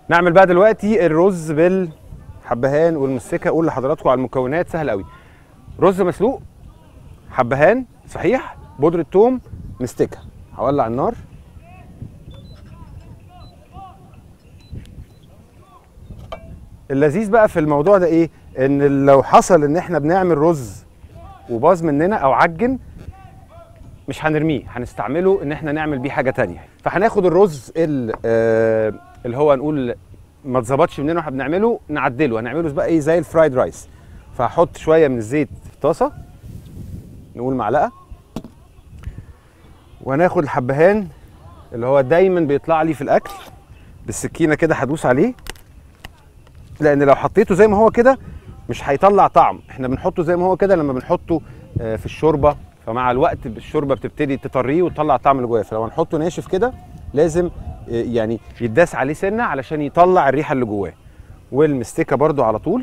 نعمل بقى دلوقتي الرز بالحبهان والمستكه اقول لحضراتكم على المكونات سهل قوي رز مسلوق حبهان صحيح بودره ثوم مستكه هولع النار اللذيذ بقى في الموضوع ده ايه ان لو حصل ان احنا بنعمل رز وباظ مننا او عجن مش هنرميه هنستعمله ان احنا نعمل بيه حاجه تانية فهناخد الرز ال- آه، اللي هو نقول ما اتظبطش مننا واحنا بنعمله نعدله هنعمله بقى ايه زي الفرايد رايس فهحط شويه من الزيت في طاسه نقول معلقه وهناخد الحبهان اللي هو دايما بيطلع لي في الاكل بالسكينه كده هدوس عليه لان لو حطيته زي ما هو كده مش هيطلع طعم احنا بنحطه زي ما هو كده لما بنحطه آه، في الشوربه فمع الوقت الشوربه بتبتدي تطريه وتطلع الطعم اللي جواه فلو هنحطه ناشف كده لازم آه، يعني يتداس عليه سنه علشان يطلع الريحه اللي جواه والمستكه برده على طول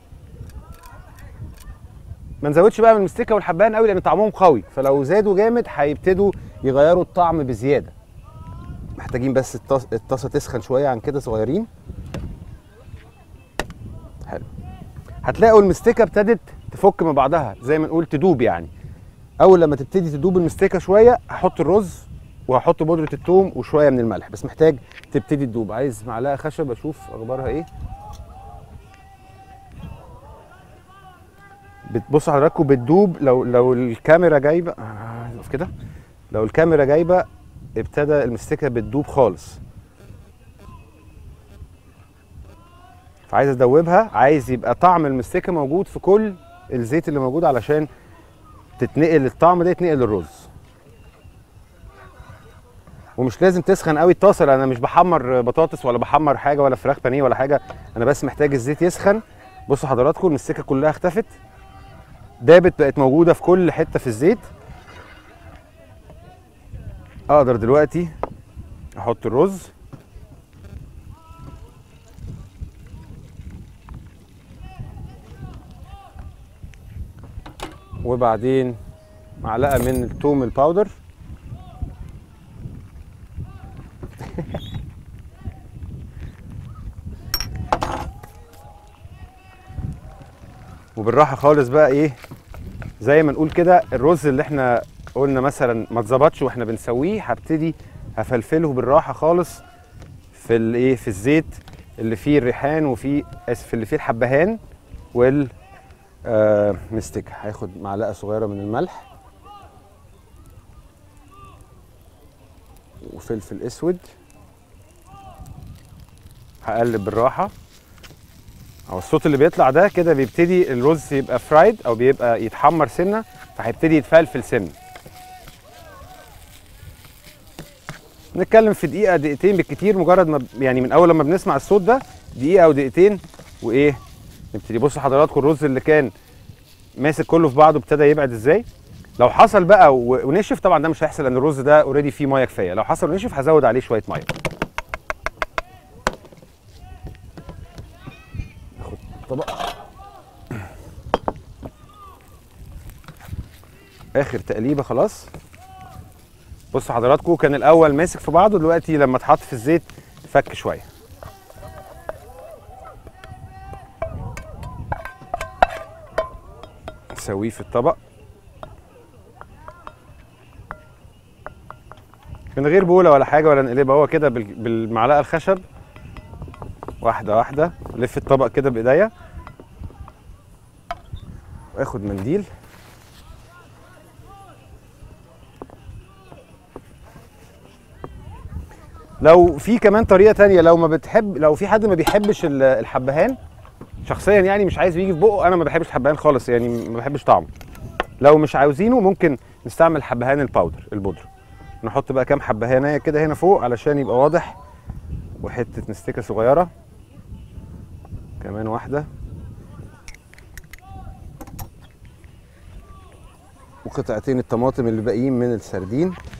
ما نزودش بقى من المستكه والحبان قوي لان طعمهم قوي فلو زادوا جامد هيبتدوا يغيروا الطعم بزياده محتاجين بس الطاس- الطاسه تسخن شويه عن كده صغيرين حلو هتلاقوا المستكه ابتدت تفك من بعضها زي ما نقول تدوب يعني اول لما تبتدي تدوب المستكه شويه هحط الرز وهحط بودره الثوم وشويه من الملح بس محتاج تبتدي تدوب عايز معلقه خشب اشوف اخبارها ايه بتبصوا حضراتكم بتدوب لو لو الكاميرا جايبه آه، نقف كده لو الكاميرا جايبه ابتدى المستكه بتدوب خالص فعايز ادوبها عايز يبقى طعم المستكه موجود في كل الزيت اللي موجود علشان تتنقل الطعم ده يتنقل للرز ومش لازم تسخن قوي الطاسه لان انا مش بحمر بطاطس ولا بحمر حاجه ولا فراخ بانيه ولا حاجه انا بس محتاج الزيت يسخن بصوا حضراتكم المستكه كلها اختفت دابت بقت موجوده في كل حته في الزيت اقدر دلوقتي احط الرز وبعدين معلقه من الثوم الباودر وبالراحه خالص بقى ايه زي ما نقول كده الرز اللي احنا قلنا مثلا ما اتظبطش واحنا بنسويه هبتدي هفلفله بالراحه خالص في الايه في الزيت اللي فيه الريحان وفيه اسف اللي فيه الحبهان وال آه مستك هاخد معلقه صغيره من الملح وفلفل اسود هقلب بالراحه او الصوت اللي بيطلع ده كده بيبتدي الرز يبقى فرايد او بيبقى يتحمر سنه فهيبتدي يتفلفل سنه نتكلم في دقيقه دقيقتين بالكتير مجرد ما ب- يعني من اول لما بنسمع الصوت ده دقيقه او دقيقتين وايه نبتدي بصوا حضراتكم الرز اللي كان ماسك كله في بعضه ابتدى يبعد ازاي لو حصل بقى و- ونشف طبعا ده مش هيحصل لان الرز ده اوريدي فيه ميه كفايه لو حصل ونشف هزود عليه شويه ميه ناخد طبق اخر تقليبه خلاص بصوا حضراتكم كان الاول ماسك في بعضه دلوقتي لما اتحط في الزيت فك شويه نسويه في الطبق من غير بوله ولا حاجه ولا نقلبها هو كده بال- بالمعلقه الخشب واحده واحده لف الطبق كده بايديا واخد منديل لو في كمان طريقه تانية لو ما بتحب لو في حد ما بيحبش ال- الحبهان شخصيا يعني مش عايز يجي في بقه انا ما بحبش الحبهان خالص يعني ما بحبش طعمه لو مش عاوزينه ممكن نستعمل حبهان الباودر البودره نحط بقى كام حبهانيه كده هنا فوق علشان يبقى واضح وحته مستكه صغيره كمان واحده وقطعتين الطماطم اللي باقيين من السردين